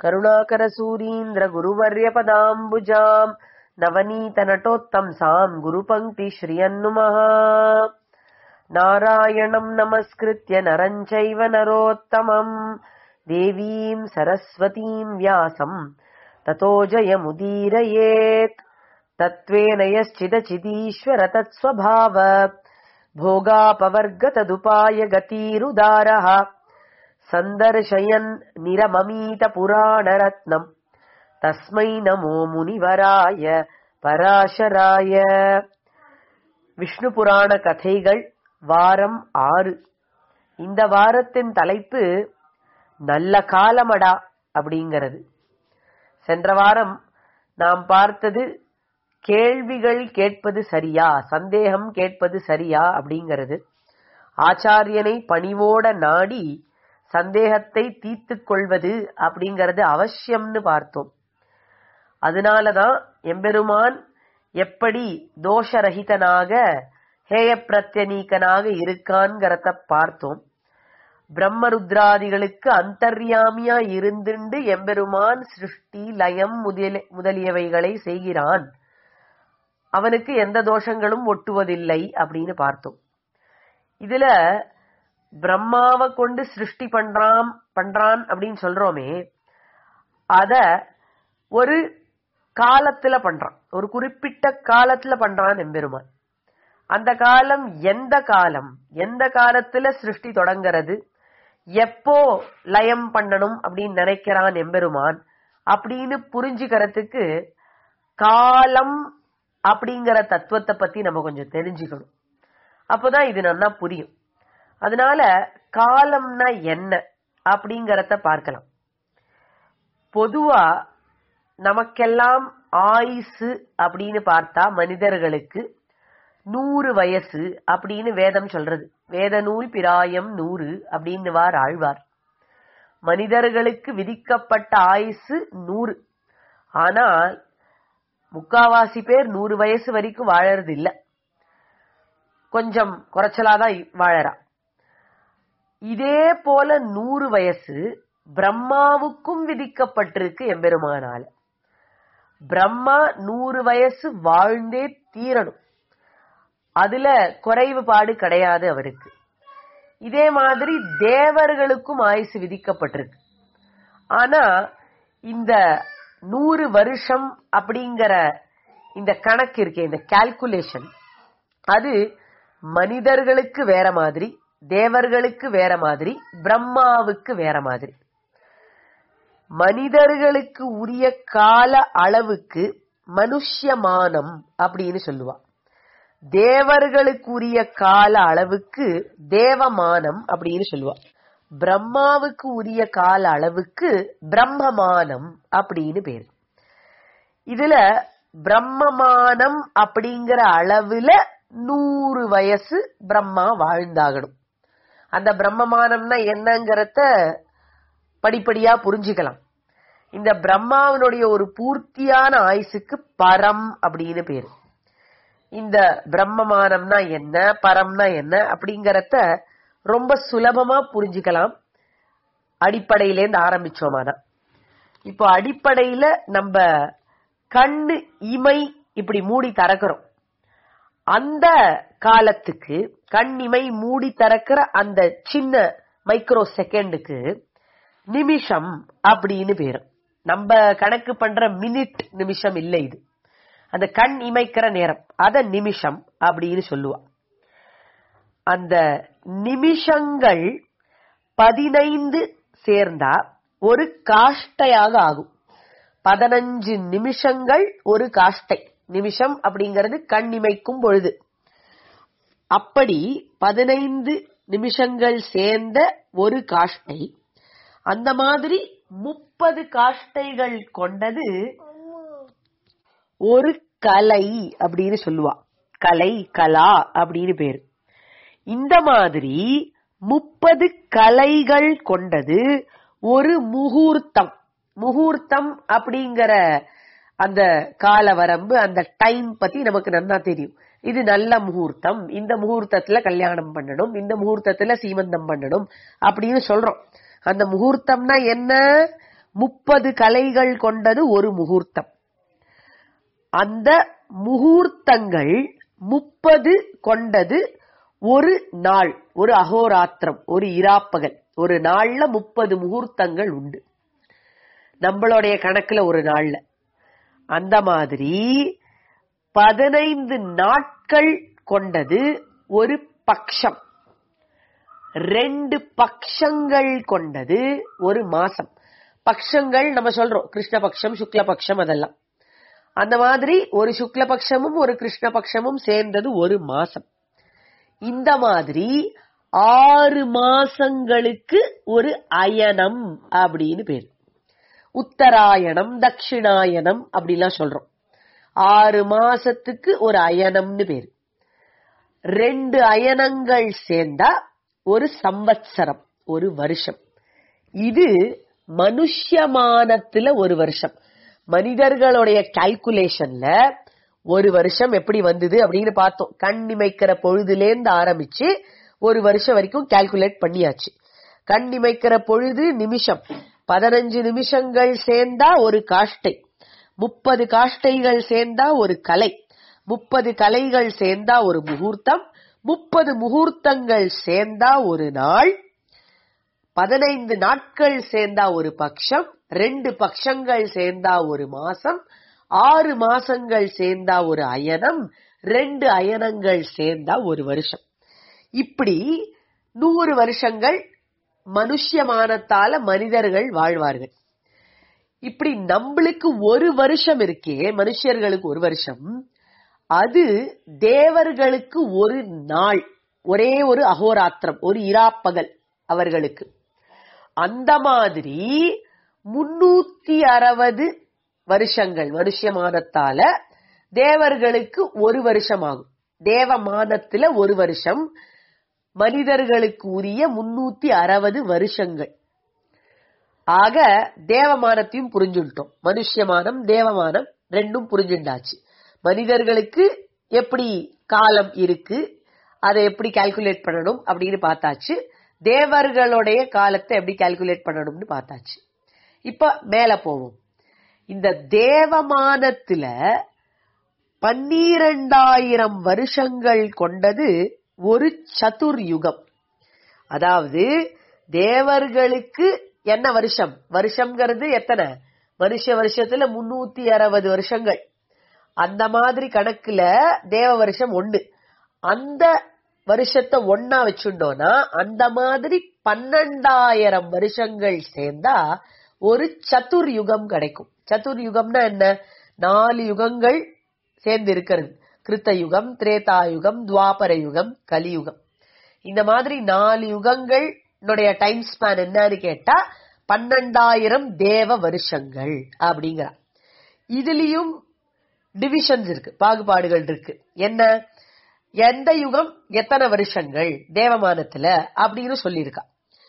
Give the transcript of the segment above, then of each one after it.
करुणाकरसूरीन्द्रगुरुवर्यपदाम्बुजाम् नवनीतनटोत्तंसाम् गुरुपङ्क्तिश्रियन्नुमः नारायणम् नमस्कृत्य नरम् चैव नरोत्तमम् देवीम् सरस्वतीम् व्यासम् ततो जयमुदीरयेत् तत्त्वेन यश्चिदचिदीश्वर तत्स्वभाव भोगापवर्गतदुपाय गतिरुदारः सन्दर्शयन् निरममीतपुराणरत्नम् तस्मै नमो முனிவராய பராசராய விஷ்ணு புராண கதைகள் வாரம் ஆறு இந்த வாரத்தின் தலைப்பு நல்ல காலமடா அப்படிங்கிறது சென்ற வாரம் நாம் பார்த்தது கேள்விகள் கேட்பது சரியா சந்தேகம் கேட்பது சரியா அப்படிங்கிறது ஆச்சாரியனை பணிவோட நாடி சந்தேகத்தை தீர்த்துக் கொள்வது அப்படிங்கறது அவசியம்னு பார்த்தோம் அதனாலதான் எம்பெருமான் எப்படி தோஷரகிதனாக ஹேய பிரத்யநீக்கனாக இருக்கான்கிறத பார்த்தோம் பிரம்மருத்ராதிகளுக்கு அந்தர்யாமியா இருந்துண்டு எம்பெருமான் சிருஷ்டி லயம் முதல முதலியவைகளை செய்கிறான் அவனுக்கு எந்த தோஷங்களும் ஒட்டுவதில்லை அப்படின்னு பார்த்தோம் இதுல பிரம்மாவை கொண்டு சிருஷ்டி பண்றான் பண்றான் அப்படின்னு சொல்றோமே அத ஒரு காலத்துல பண்றான் ஒரு குறிப்பிட்ட காலத்துல பண்றான் எம்பெருமான் அந்த காலம் எந்த காலம் எந்த காலத்துல சிருஷ்டி தொடங்கிறது எப்போ லயம் பண்ணணும் அப்படின்னு நினைக்கிறான் எம்பெருமான் அப்படின்னு புரிஞ்சுக்கிறதுக்கு காலம் அப்படிங்கிற தத்துவத்தை பத்தி நம்ம கொஞ்சம் தெரிஞ்சுக்கணும் அப்போதான் இது நல்லா புரியும் அதனால காலம்னா என்ன அப்படிங்கறத பார்க்கலாம் பொதுவா நமக்கெல்லாம் ஆயுசு அப்படின்னு பார்த்தா மனிதர்களுக்கு நூறு வயசு அப்படின்னு வேதம் சொல்றது வேத நூல் பிராயம் நூறு அப்படின்னு வார் ஆழ்வார் மனிதர்களுக்கு விதிக்கப்பட்ட ஆயுசு நூறு ஆனால் முக்காவாசி பேர் நூறு வயசு வரைக்கும் வாழறது இல்ல கொஞ்சம் குறைச்சலாதான் வாழறா இதே போல நூறு வயசு பிரம்மாவுக்கும் விதிக்கப்பட்டிருக்கு எம்பெருமானால பிரம்மா நூறு வயசு வாழ்ந்தே தீரணும் அதுல குறைவுபாடு கிடையாது அவருக்கு இதே மாதிரி தேவர்களுக்கும் ஆயுசு விதிக்கப்பட்டிருக்கு ஆனா இந்த நூறு வருஷம் அப்படிங்கிற இந்த கணக்கு இருக்கே இந்த கால்குலேஷன் அது மனிதர்களுக்கு வேற மாதிரி தேவர்களுக்கு வேற மாதிரி பிரம்மாவுக்கு வேற மாதிரி மனிதர்களுக்கு உரிய கால அளவுக்கு மனுஷ்யமானம் அப்படின்னு சொல்லுவா தேவர்களுக்கு உரிய கால அளவுக்கு தேவமானம் அப்படின்னு சொல்லுவா பிரம்மாவுக்கு உரிய கால அளவுக்கு பிரம்மமானம் அப்படின்னு பேரு இதுல பிரம்மமானம் அப்படிங்கிற அளவுல நூறு வயசு பிரம்மா வாழ்ந்தாகணும் அந்த பிரம்மமானம்னா என்னங்கிறத படிப்படியா புரிஞ்சுக்கலாம் இந்த பிரம்மாவினுடைய ஒரு பூர்த்தியான ஆயுசுக்கு பரம் அப்படின்னு பேரு இந்த பிரம்மமானம்னா என்ன பரம்னா என்ன அப்படிங்கறத ரொம்ப சுலபமா புரிஞ்சுக்கலாம் அடிப்படையிலேருந்து ஆரம்பிச்சோமானா இப்போ அடிப்படையில நம்ம கண்ணு இமை இப்படி மூடி திறக்கிறோம் அந்த காலத்துக்கு கண் இமை மூடி திறக்கிற அந்த சின்ன மைக்ரோ செகண்டுக்கு நிமிஷம் அப்படின்னு பேரு நம்ம கணக்கு பண்ற மினிட் நிமிஷம் இல்லை இது அந்த கண் இமைக்கிற நேரம் அத நிமிஷம் அப்படின்னு சொல்லுவா அந்த நிமிஷங்கள் பதினைந்து சேர்ந்தா ஒரு காஷ்டையாக ஆகும் பதினஞ்சு நிமிஷங்கள் ஒரு காஷ்டை நிமிஷம் அப்படிங்கிறது கண் இமைக்கும் பொழுது அப்படி பதினைந்து நிமிஷங்கள் சேர்ந்த ஒரு காஷ்டை அந்த மாதிரி முப்பது காஷ்டைகள் கொண்டது ஒரு கலை அப்படின்னு சொல்லுவா கலை கலா அப்படின்னு பேரு இந்த மாதிரி முப்பது கலைகள் கொண்டது ஒரு முகூர்த்தம் முகூர்த்தம் அப்படிங்கிற அந்த கால வரம்பு அந்த டைம் பத்தி நமக்கு நன்னா தெரியும் இது நல்ல முகூர்த்தம் இந்த முகூர்த்தத்துல கல்யாணம் பண்ணணும் இந்த முகூர்த்தத்துல சீமந்தம் பண்ணணும் அப்படின்னு சொல்றோம் அந்த முகூர்த்தம்னா என்ன முப்பது கலைகள் கொண்டது ஒரு முகூர்த்தம் அந்த முகூர்த்தங்கள் முப்பது கொண்டது ஒரு நாள் ஒரு அகோராத்திரம் ஒரு இராப்பகல் ஒரு நாள்ல முப்பது முகூர்த்தங்கள் உண்டு நம்மளுடைய கணக்குல ஒரு நாள்ல அந்த மாதிரி பதினைந்து நாட்கள் கொண்டது ஒரு பக்ஷம் ரெண்டு பக்ஷங்கள் கொண்டது ஒரு மாசம் பக்ஷங்கள் நம்ம சொல்றோம் கிருஷ்ணபக்ஷம் சுக்லபக்ஷம் அதெல்லாம் அந்த மாதிரி ஒரு சுக்லபக்ஷமும் ஒரு கிருஷ்ணபக்ஷமும் சேர்ந்தது ஒரு மாசம் இந்த மாதிரி ஆறு மாசங்களுக்கு ஒரு அயனம் அப்படின்னு பேரு உத்தராயணம் தட்சிணாயனம் அப்படிலாம் சொல்றோம் ஆறு மாசத்துக்கு ஒரு அயனம்னு பேரு ரெண்டு அயனங்கள் சேர்ந்தா ஒரு சம்பத்சரம் ஒரு வருஷம் இது மனுஷ்யமானத்துல ஒரு வருஷம் மனிதர்களுடைய கால்குலேஷன்ல ஒரு வருஷம் எப்படி வந்தது அப்படின்னு பார்த்தோம் கண் இமைக்கிற பொழுதுலேருந்து ஆரம்பிச்சு ஒரு வருஷம் வரைக்கும் கால்குலேட் பண்ணியாச்சு கண் இமைக்கிற பொழுது நிமிஷம் பதினஞ்சு நிமிஷங்கள் சேர்ந்தா ஒரு காஷ்டை முப்பது காஷ்டைகள் சேர்ந்தா ஒரு கலை முப்பது கலைகள் சேர்ந்தா ஒரு முகூர்த்தம் முப்பது முகூர்த்தங்கள் சேர்ந்தா ஒரு நாள் பதினைந்து நாட்கள் சேர்ந்தா ஒரு பக்ஷம் ரெண்டு பக்ஷங்கள் சேர்ந்தா ஒரு மாசம் ஆறு மாசங்கள் சேர்ந்தா ஒரு அயனம் ரெண்டு அயனங்கள் சேர்ந்தா ஒரு வருஷம் இப்படி நூறு வருஷங்கள் மனுஷ்யமானத்தால மனிதர்கள் வாழ்வார்கள் இப்படி நம்மளுக்கு ஒரு வருஷம் இருக்கே மனுஷர்களுக்கு ஒரு வருஷம் அது தேவர்களுக்கு ஒரு நாள் ஒரே ஒரு அகோராத்திரம் ஒரு இராப்பகல் அவர்களுக்கு அந்த மாதிரி முன்னூத்தி அறுபது வருஷங்கள் மனுஷமானத்தால தேவர்களுக்கு ஒரு வருஷம் ஆகும் தேவமானத்துல ஒரு வருஷம் மனிதர்களுக்கு உரிய முன்னூத்தி அறுபது வருஷங்கள் ஆக தேவமானத்தையும் புரிஞ்சுட்டோம் மனுஷ்யமானம் தேவமானம் ரெண்டும் புரிஞ்சுண்டாச்சு மனிதர்களுக்கு எப்படி காலம் இருக்கு அதை எப்படி கால்குலேட் பண்ணணும் அப்படின்னு பார்த்தாச்சு தேவர்களுடைய காலத்தை எப்படி கால்குலேட் பண்ணணும்னு பார்த்தாச்சு இப்ப மேல போவோம் இந்த தேவமானத்துல பன்னிரண்டாயிரம் வருஷங்கள் கொண்டது ஒரு சதுர்யுகம் அதாவது தேவர்களுக்கு என்ன வருஷம் வருஷம்ங்கிறது எத்தனை மனுஷ வருஷத்துல முன்னூத்தி அறுபது வருஷங்கள் அந்த மாதிரி கணக்குல தேவ வருஷம் ஒண்ணு அந்த வருஷத்தை ஒன்னா வச்சுட்டோம்னா அந்த மாதிரி பன்னெண்டாயிரம் வருஷங்கள் சேர்ந்தா ஒரு சதுர் யுகம் கிடைக்கும் சதுர் யுகம்னா என்ன நாலு யுகங்கள் சேர்ந்து இருக்கிறது கிருத்த யுகம் திரேதா யுகம் துவாபர யுகம் கலியுகம் இந்த மாதிரி நாலு யுகங்கள் டைம் ஸ்பேன் என்னன்னு கேட்டா பன்னெண்டாயிரம் தேவ வருஷங்கள் அப்படிங்கிற இதுலயும் டிவிஷன்ஸ் இருக்கு பாகுபாடுகள் இருக்கு என்ன எந்த யுகம் எத்தனை வருஷங்கள் தேவமானத்துல அப்படின்னு சொல்லியிருக்கா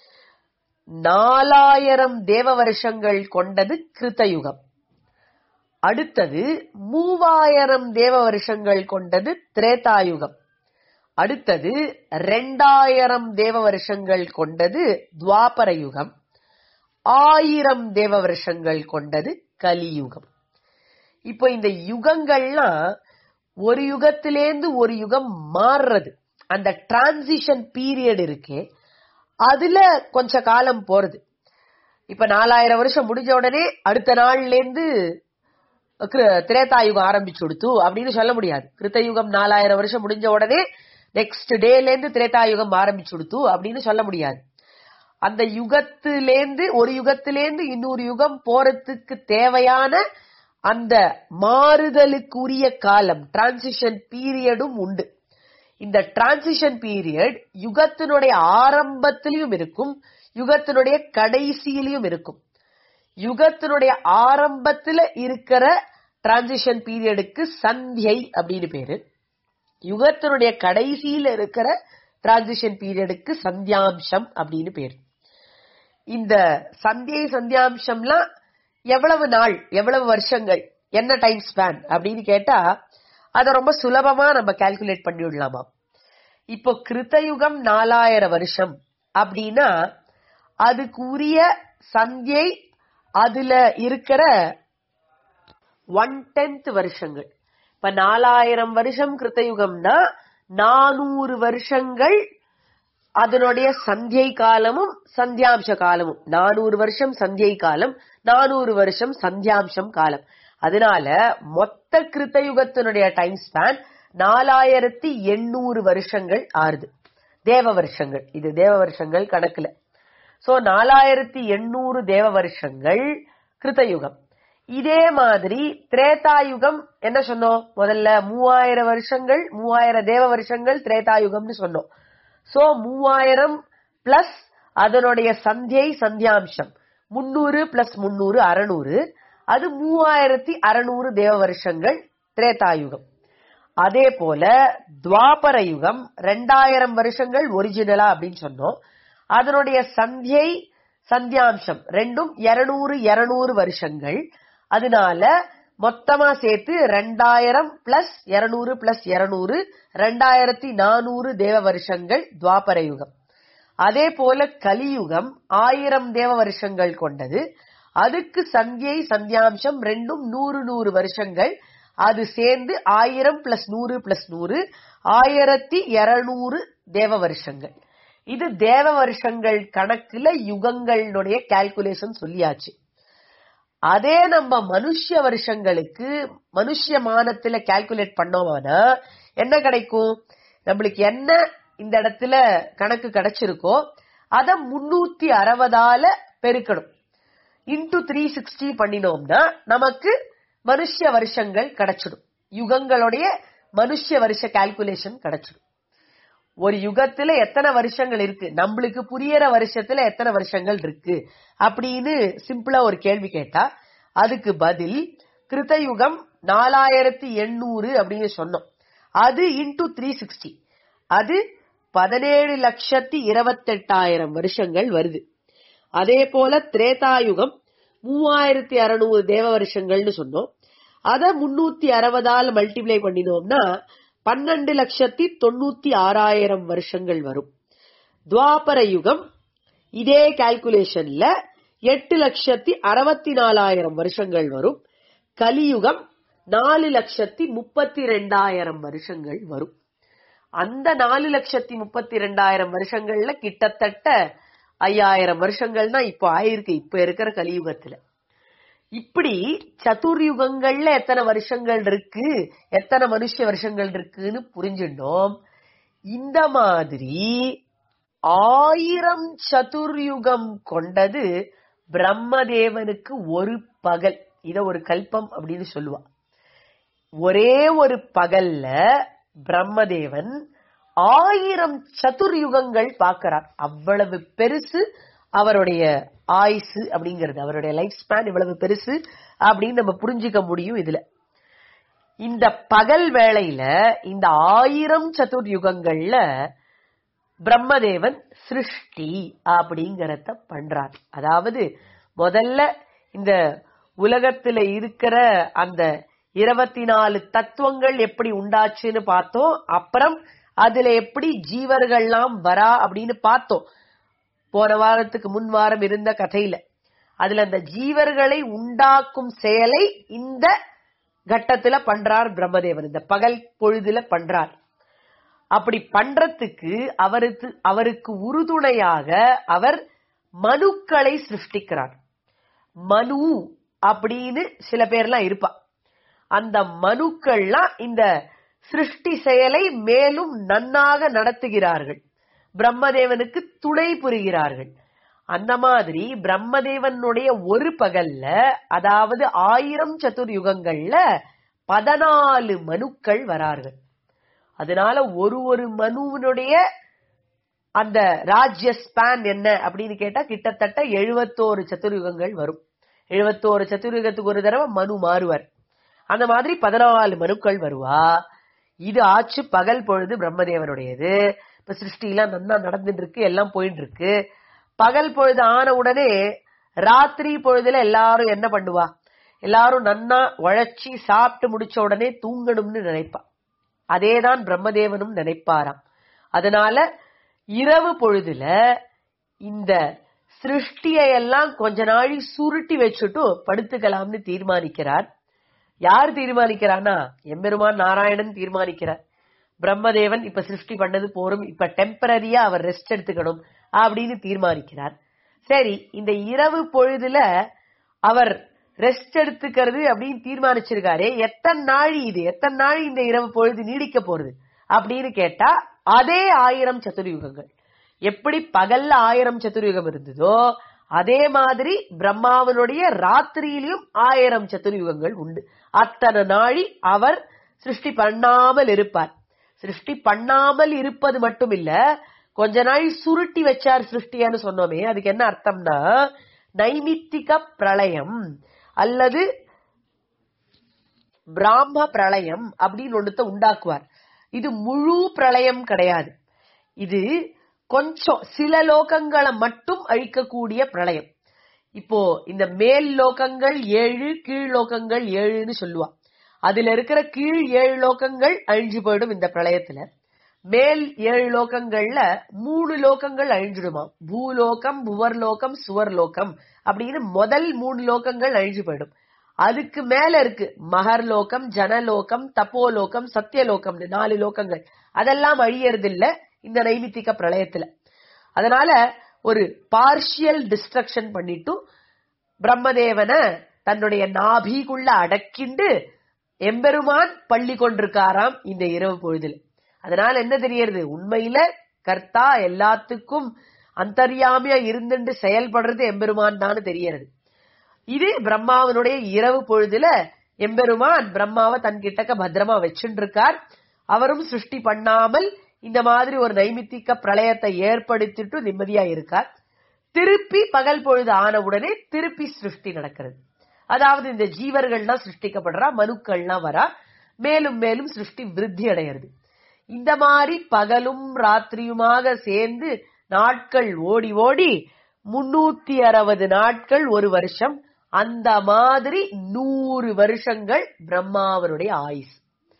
நாலாயிரம் தேவ வருஷங்கள் கொண்டது கிருத்த யுகம் அடுத்தது மூவாயிரம் தேவ வருஷங்கள் கொண்டது திரேதாயுகம் அடுத்தது ரெண்டாயிரம் தேவ வருஷங்கள் கொண்டது துவாபர யுகம் ஆயிரம் தேவ வருஷங்கள் கொண்டது கலியுகம் இப்போ இந்த யுகங்கள்லாம் ஒரு யுகத்திலேந்து ஒரு யுகம் மாறுறது அந்த டிரான்சிஷன் பீரியட் இருக்கே அதுல கொஞ்ச காலம் போறது இப்ப நாலாயிரம் வருஷம் முடிஞ்ச உடனே அடுத்த நாள்ல இருந்து திரேதாயுகம் ஆரம்பிச்சு கொடுத்து அப்படின்னு சொல்ல முடியாது கிருத்தயுகம் நாலாயிரம் வருஷம் முடிஞ்ச உடனே நெக்ஸ்ட் டேல இருந்து திரேதாயுகம் ஆரம்பிச்சு கொடுத்து அப்படின்னு சொல்ல முடியாது அந்த யுகத்திலேந்து ஒரு யுகத்திலேந்து இன்னொரு யுகம் போறதுக்கு தேவையான அந்த மாறுதலுக்குரிய காலம் டிரான்சிஷன் பீரியடும் உண்டு இந்த டிரான்சிஷன் பீரியட் யுகத்தினுடைய ஆரம்பத்திலையும் இருக்கும் யுகத்தினுடைய கடைசியிலையும் இருக்கும் யுகத்தினுடைய ஆரம்பத்துல இருக்கிற டிரான்சிஷன் பீரியடுக்கு சந்தியை அப்படின்னு பேரு யுகத்தினுடைய கடைசியில இருக்கிற டிரான்சிஷன் பீரியடுக்கு சந்தியாம்சம் அப்படின்னு பேரு இந்த சந்தியை சந்தியாம்சம்லாம் எவ்வளவு நாள் எவ்வளவு வருஷங்கள் என்ன டைம் ஸ்பேன் அப்படின்னு கேட்டா அதை ரொம்ப சுலபமா நம்ம கால்குலேட் பண்ணி விடலாமா இப்போ கிருத்தயுகம் நாலாயிரம் வருஷம் அப்படின்னா அதுக்கு உரிய சந்தியை அதுல இருக்கிற ஒன் டென்த் வருஷங்கள் இப்ப நாலாயிரம் வருஷம் கிருத்தயுகம்னா நானூறு வருஷங்கள் அதனுடைய சந்தியை காலமும் சந்தியாம்ச காலமும் நானூறு வருஷம் சந்தியை காலம் நானூறு வருஷம் சந்தியாம்சம் காலம் அதனால மொத்த கிருத்தயுகத்தினுடைய டைம் ஸ்பேன் நாலாயிரத்தி எண்ணூறு வருஷங்கள் ஆறுது தேவ வருஷங்கள் இது தேவ வருஷங்கள் கணக்குல சோ நாலாயிரத்தி எண்ணூறு தேவ வருஷங்கள் கிருத்தயுகம் இதே மாதிரி திரேதாயுகம் என்ன சொன்னோம் முதல்ல மூவாயிரம் வருஷங்கள் மூவாயிரம் தேவ வருஷங்கள் திரேதாயுகம்னு சொன்னோம் சோ மூவாயிரம் பிளஸ் அதனுடைய சந்தியை சந்தியாம்சம் முன்னூறு பிளஸ் முன்னூறு அறநூறு அது மூவாயிரத்தி அறநூறு தேவ வருஷங்கள் திரேதாயுகம் அதே போல துவாபர யுகம் ரெண்டாயிரம் வருஷங்கள் ஒரிஜினலா அப்படின்னு சொன்னோம் அதனுடைய சந்தியை சந்தியாம்சம் ரெண்டும் இருநூறு இருநூறு வருஷங்கள் அதனால மொத்தமா சேர்த்து ரெண்டாயிரம் பிளஸ் இருநூறு பிளஸ் இருநூறு ரெண்டாயிரத்தி நானூறு தேவ வருஷங்கள் துவாபர யுகம் அதே போல கலியுகம் ஆயிரம் தேவ வருஷங்கள் கொண்டது அதுக்கு சந்தியை சந்தியாம்சம் ரெண்டும் நூறு நூறு வருஷங்கள் அது சேர்ந்து ஆயிரம் பிளஸ் நூறு பிளஸ் நூறு ஆயிரத்தி இருநூறு தேவ வருஷங்கள் இது தேவ வருஷங்கள் கணக்குல யுகங்களுடைய கால்குலேஷன் சொல்லியாச்சு அதே நம்ம மனுஷ வருஷங்களுக்கு மனுஷ மானத்துல கால்குலேட் பண்ணோம்னா என்ன கிடைக்கும் நம்மளுக்கு என்ன இந்த இடத்துல கணக்கு கிடைச்சிருக்கோ அத முன்னூத்தி அறுபதால பெருக்கணும் இன்டு த்ரீ சிக்ஸ்டி பண்ணினோம்னா நமக்கு மனுஷ வருஷங்கள் கிடைச்சிடும் யுகங்களுடைய மனுஷ வருஷ கால்குலேஷன் கிடைச்சிடும் ஒரு யுகத்துல எத்தனை வருஷங்கள் இருக்கு நம்மளுக்கு புரியற வருஷத்துல எத்தனை வருஷங்கள் இருக்கு அப்படின்னு சிம்பிளா ஒரு கேள்வி கேட்டா அதுக்கு பதில் கிருத்தயுகம் நாலாயிரத்தி எண்ணூறு அப்படின்னு சொன்னோம் அது இன்டு த்ரீ சிக்ஸ்டி அது பதினேழு லட்சத்தி இருபத்தெட்டாயிரம் வருஷங்கள் வருது அதே போல திரேதாயுகம் மூவாயிரத்தி அறுநூறு தேவ வருஷங்கள்னு சொன்னோம் அத முன்னூத்தி அறுபதால் மல்டிப்ளை பண்ணினோம்னா பன்னெண்டு லட்சத்தி தொண்ணூத்தி ஆறாயிரம் வருஷங்கள் வரும் துவாபர யுகம் இதே கால்குலேஷன்ல எட்டு லட்சத்தி அறுபத்தி நாலாயிரம் வருஷங்கள் வரும் கலியுகம் நாலு லட்சத்தி முப்பத்தி ரெண்டாயிரம் வருஷங்கள் வரும் அந்த நாலு லட்சத்தி முப்பத்தி ரெண்டாயிரம் வருஷங்கள்ல கிட்டத்தட்ட ஐயாயிரம் வருஷங்கள்னா இப்போ ஆயிருக்கு இப்ப இருக்கிற கலியுகத்துல இப்படி சதுர்யுகங்கள்ல எத்தனை வருஷங்கள் இருக்கு எத்தனை மனுஷ வருஷங்கள் இருக்குன்னு புரிஞ்சிட்டோம் இந்த மாதிரி ஆயிரம் சதுர்யுகம் கொண்டது பிரம்மதேவனுக்கு ஒரு பகல் இத ஒரு கல்பம் அப்படின்னு சொல்லுவா ஒரே ஒரு பகல்ல பிரம்மதேவன் ஆயிரம் சதுர்யுகங்கள் பார்க்கிறார் அவ்வளவு பெருசு அவருடைய ஆயுசு அப்படிங்கிறது அவருடைய லைஃப் ஸ்பேன் இவ்வளவு பெருசு அப்படின்னு நம்ம புரிஞ்சுக்க முடியும் இதுல இந்த பகல் வேளையில இந்த ஆயிரம் சதுர்யுகங்கள்ல பிரம்மதேவன் சிருஷ்டி அப்படிங்கறத பண்றார் அதாவது முதல்ல இந்த உலகத்துல இருக்கிற அந்த இருபத்தி நாலு தத்துவங்கள் எப்படி உண்டாச்சுன்னு பார்த்தோம் அப்புறம் அதுல எப்படி ஜீவர்கள்லாம் வரா அப்படின்னு பார்த்தோம் போன வாரத்துக்கு முன் வாரம் இருந்த கதையில அதுல அந்த ஜீவர்களை உண்டாக்கும் செயலை இந்த கட்டத்துல பண்றார் பிரம்மதேவன் இந்த பகல் பொழுதுல பண்றார் அப்படி பண்றதுக்கு அவருக்கு அவருக்கு உறுதுணையாக அவர் மனுக்களை சிருஷ்டிக்கிறார் மனு அப்படின்னு சில பேர்லாம் இருப்பா அந்த மனுக்கள்லாம் இந்த சிருஷ்டி செயலை மேலும் நன்னாக நடத்துகிறார்கள் பிரம்மதேவனுக்கு துணை புரிகிறார்கள் அந்த மாதிரி பிரம்மதேவனுடைய ஒரு பகல்ல அதாவது ஆயிரம் சதுர்யுகங்கள்ல பதினாலு மனுக்கள் வரார்கள் அதனால ஒரு ஒரு மனுவினுடைய அந்த ராஜ்ய ஸ்பேன் என்ன அப்படின்னு கேட்டா கிட்டத்தட்ட எழுபத்தோரு சதுர்யுகங்கள் வரும் எழுபத்தோரு சதுர்யுகத்துக்கு ஒரு தடவை மனு மாறுவார் அந்த மாதிரி பதினாலு மனுக்கள் வருவா இது ஆச்சு பகல் பொழுது பிரம்மதேவனுடையது இப்ப சிருஷ்டி எல்லாம் நன்னா நடந்துட்டு இருக்கு எல்லாம் போயிட்டு இருக்கு பகல் பொழுது ஆன உடனே ராத்திரி பொழுதுல எல்லாரும் என்ன பண்ணுவா எல்லாரும் நன்னா உழைச்சி சாப்பிட்டு முடிச்ச உடனே தூங்கணும்னு நினைப்பா அதேதான் பிரம்மதேவனும் நினைப்பாராம் அதனால இரவு பொழுதுல இந்த சிருஷ்டியை எல்லாம் கொஞ்ச நாழி சுருட்டி வச்சுட்டு படுத்துக்கலாம்னு தீர்மானிக்கிறார் யார் தீர்மானிக்கிறான்னா எம்பெருமான் நாராயணன் தீர்மானிக்கிறார் பிரம்மதேவன் இப்ப சிருஷ்டி பண்ணது போரும் இப்ப டெம்பரரியா அவர் ரெஸ்ட் எடுத்துக்கணும் அப்படின்னு தீர்மானிக்கிறார் சரி இந்த இரவு பொழுதுல அவர் ரெஸ்ட் எடுத்துக்கிறது அப்படின்னு தீர்மானிச்சிருக்காரே எத்தனை நாழி இது எத்தனை நாழி இந்த இரவு பொழுது நீடிக்க போறது அப்படின்னு கேட்டா அதே ஆயிரம் சதுர்யுகங்கள் எப்படி பகல்ல ஆயிரம் சதுர்யுகம் இருந்ததோ அதே மாதிரி பிரம்மாவனுடைய ராத்திரியிலும் ஆயிரம் சதுர்யுகங்கள் உண்டு அத்தனை நாழி அவர் சிருஷ்டி பண்ணாமல் இருப்பார் சிருஷ்டி பண்ணாமல் இருப்பது மட்டும் இல்ல கொஞ்ச நாள் சுருட்டி வச்சார் சிருஷ்டியான்னு சொன்னோமே அதுக்கு என்ன அர்த்தம்னா நைமித்திக பிரளயம் அல்லது பிராம பிரளயம் அப்படின்னு ஒண்ணுத்த உண்டாக்குவார் இது முழு பிரளயம் கிடையாது இது கொஞ்சம் சில லோகங்களை மட்டும் அழிக்கக்கூடிய பிரளயம் இப்போ இந்த மேல் லோகங்கள் ஏழு கீழ் லோகங்கள் ஏழுன்னு சொல்லுவா அதுல இருக்கிற கீழ் ஏழு லோகங்கள் அழிஞ்சு போயிடும் இந்த பிரளயத்துல மேல் ஏழு லோகங்கள்ல மூணு லோகங்கள் அழிஞ்சிடுமா பூலோகம் புவர்லோகம் சுவர்லோகம் அப்படின்னு முதல் மூணு லோகங்கள் அழிஞ்சு போயிடும் அதுக்கு மேல இருக்கு மகர்லோகம் ஜனலோகம் தப்போலோகம் சத்தியலோகம்னு நாலு லோகங்கள் அதெல்லாம் அழியறது இல்ல இந்த நைமித்திக பிரளயத்துல அதனால ஒரு பார்ஷியல் டிஸ்ட்ரக்ஷன் பண்ணிட்டு பிரம்மதேவனை தன்னுடைய நாபிக்குள்ள அடக்கிண்டு எம்பெருமான் பள்ளி கொண்டிருக்காராம் இந்த இரவு பொழுதுல அதனால என்ன தெரியறது உண்மையில கர்த்தா எல்லாத்துக்கும் அந்தர்யாமியா இருந்துட்டு செயல்படுறது எம்பெருமான் தான் தெரியறது இது பிரம்மாவனுடைய இரவு பொழுதுல எம்பெருமான் பிரம்மாவை தன்கிட்டக்க பத்திரமா வச்சுட்டு இருக்கார் அவரும் சிருஷ்டி பண்ணாமல் இந்த மாதிரி ஒரு நைமித்திக பிரளயத்தை ஏற்படுத்திட்டு நிம்மதியா இருக்கார் திருப்பி பகல் பொழுது ஆன உடனே திருப்பி சிருஷ்டி நடக்கிறது அதாவது இந்த ஜீவர்கள்லாம் சிருஷ்டிக்கப்படுறா மனுக்கள்லாம் வரா மேலும் மேலும் சிருஷ்டி விருத்தி அடையிறது இந்த மாதிரி பகலும் ராத்திரியுமாக சேர்ந்து நாட்கள் ஓடி ஓடி முன்னூத்தி அறுபது நாட்கள் ஒரு வருஷம் அந்த மாதிரி நூறு வருஷங்கள் பிரம்மாவனுடைய ஆயுஸ்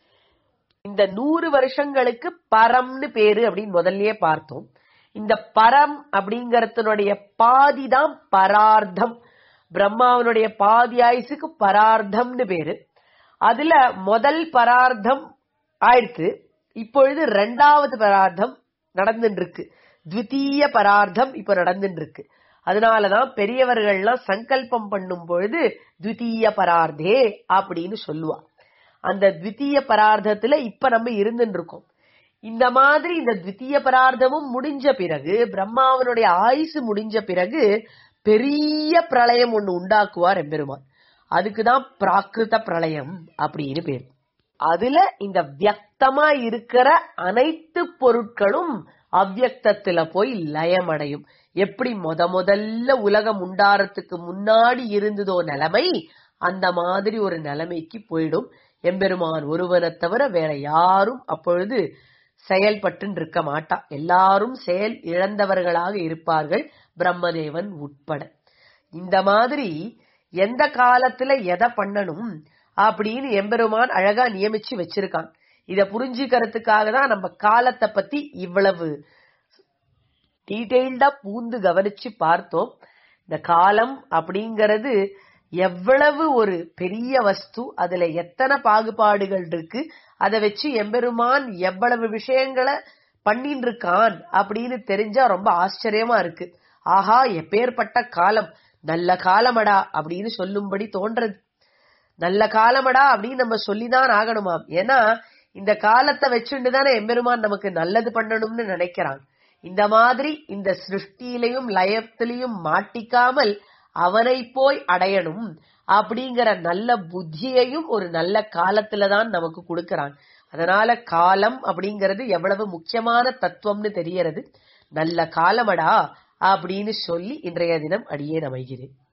இந்த நூறு வருஷங்களுக்கு பரம்னு பேரு அப்படின்னு முதல்லயே பார்த்தோம் இந்த பரம் அப்படிங்கறதுனுடைய பாதி தான் பரார்த்தம் பிரம்மாவனுடைய பாதி ஆயுசுக்கு பரார்த்தம்னு பேரு அதுல முதல் பரார்த்தம் ஆயிடுத்து இப்பொழுது ரெண்டாவது பரார்த்தம் நடந்துட்டு இருக்கு த்விதீய பரார்த்தம் இப்ப நடந்துட்டு இருக்கு அதனாலதான் பெரியவர்கள்லாம் சங்கல்பம் பண்ணும் பொழுது த்விதீய பரார்த்தே அப்படின்னு சொல்லுவா அந்த த்விதீய பரார்த்தத்துல இப்ப நம்ம இருந்துட்டு இருக்கோம் இந்த மாதிரி இந்த த்விதீய பரார்த்தமும் முடிஞ்ச பிறகு பிரம்மாவனுடைய ஆயுசு முடிஞ்ச பிறகு பெரிய பிரளயம் ஒண்ணு உண்டாக்குவார் எம்பெருமான் அதுக்குதான் பிராகிருத பிரளயம் அப்படின்னு பேர் அதுல இந்த வியக்தமா இருக்கிற அனைத்து பொருட்களும் அவ்வியக்தத்துல போய் லயமடையும் எப்படி முத முதல்ல உலகம் உண்டாரத்துக்கு முன்னாடி இருந்ததோ நிலைமை அந்த மாதிரி ஒரு நிலைமைக்கு போயிடும் எம்பெருமான் ஒருவனை தவிர வேற யாரும் அப்பொழுது செயல்பட்டு இருக்க மாட்டா எல்லாரும் செயல் இழந்தவர்களாக இருப்பார்கள் பிரம்மதேவன் உட்பட இந்த மாதிரி எந்த காலத்துல எதை பண்ணணும் அப்படின்னு எம்பெருமான் அழகா நியமிச்சு வச்சிருக்கான் இத புரிஞ்சுக்கிறதுக்காக தான் நம்ம காலத்தை பத்தி இவ்வளவு டீடைல்டா பூந்து கவனிச்சு பார்த்தோம் இந்த காலம் அப்படிங்கறது எவ்வளவு ஒரு பெரிய வஸ்து அதுல எத்தனை பாகுபாடுகள் இருக்கு அதை வச்சு எம்பெருமான் எவ்வளவு விஷயங்களை பண்ணிட்டு இருக்கான் அப்படின்னு தெரிஞ்சா ரொம்ப ஆச்சரியமா இருக்கு ஆஹா எப்பேற்பட்ட காலம் நல்ல காலமடா அப்படின்னு சொல்லும்படி தோன்றது நல்ல காலமடா அப்படின்னு நம்ம சொல்லிதான் ஆகணுமாம் ஏன்னா இந்த காலத்தை வச்சுட்டு தானே எம்பெருமான் நமக்கு நல்லது பண்ணணும்னு நினைக்கிறான் இந்த மாதிரி இந்த சிருஷ்டியிலையும் லயத்திலையும் மாட்டிக்காமல் அவனை போய் அடையணும் அப்படிங்கிற நல்ல புத்தியையும் ஒரு நல்ல காலத்துல தான் நமக்கு கொடுக்கறான் அதனால காலம் அப்படிங்கிறது எவ்வளவு முக்கியமான தத்துவம்னு தெரியறது நல்ல காலமடா அப்படின்னு சொல்லி இன்றைய தினம் அடியே அமைகிறேன்